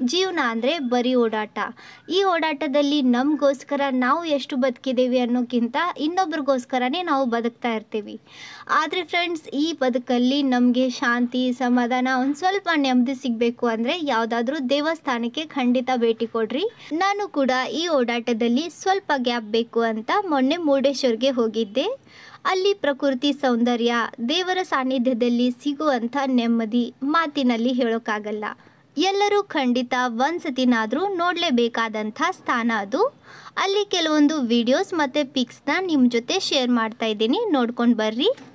ಜೀವನ ಅಂದರೆ ಬರೀ ಓಡಾಟ ಈ ಓಡಾಟದಲ್ಲಿ ನಮಗೋಸ್ಕರ ನಾವು ಎಷ್ಟು ಬದುಕಿದ್ದೇವೆ ಅನ್ನೋಕ್ಕಿಂತ ಇನ್ನೊಬ್ರಿಗೋಸ್ಕರನೇ ನಾವು ಬದುಕ್ತಾ ಇರ್ತೀವಿ ಆದರೆ ಫ್ರೆಂಡ್ಸ್ ಈ ಬದುಕಲ್ಲಿ ನಮಗೆ ಶಾಂತಿ ಸಮಾಧಾನ ಒಂದು ಸ್ವಲ್ಪ ನೆಮ್ಮದಿ ಸಿಗಬೇಕು ಅಂದರೆ ಯಾವುದಾದ್ರೂ ದೇವಸ್ಥಾನಕ್ಕೆ ಖಂಡಿತ ಭೇಟಿ ಕೊಡ್ರಿ ನಾನು ಕೂಡ ಈ ಓಡಾಟದಲ್ಲಿ ಸ್ವಲ್ಪ ಗ್ಯಾಪ್ ಬೇಕು ಅಂತ ಮೊನ್ನೆ ಮುರುಡೇಶ್ವರ್ಗೆ ಹೋಗಿದ್ದೆ ಅಲ್ಲಿ ಪ್ರಕೃತಿ ಸೌಂದರ್ಯ ದೇವರ ಸಾನ್ನಿಧ್ಯದಲ್ಲಿ ಸಿಗುವಂಥ ನೆಮ್ಮದಿ ಮಾತಿನಲ್ಲಿ ಹೇಳೋಕ್ಕಾಗಲ್ಲ ಎಲ್ಲರೂ ಖಂಡಿತ ಒಂದ್ಸತಿನಾದರೂ ನೋಡಲೇಬೇಕಾದಂಥ ಸ್ಥಾನ ಅದು ಅಲ್ಲಿ ಕೆಲವೊಂದು ವಿಡಿಯೋಸ್ ಮತ್ತು ಪಿಕ್ಸ್ನ ನಿಮ್ಮ ಜೊತೆ ಶೇರ್ ಮಾಡ್ತಾ ಇದ್ದೀನಿ ನೋಡ್ಕೊಂಡು ಬರ್ರಿ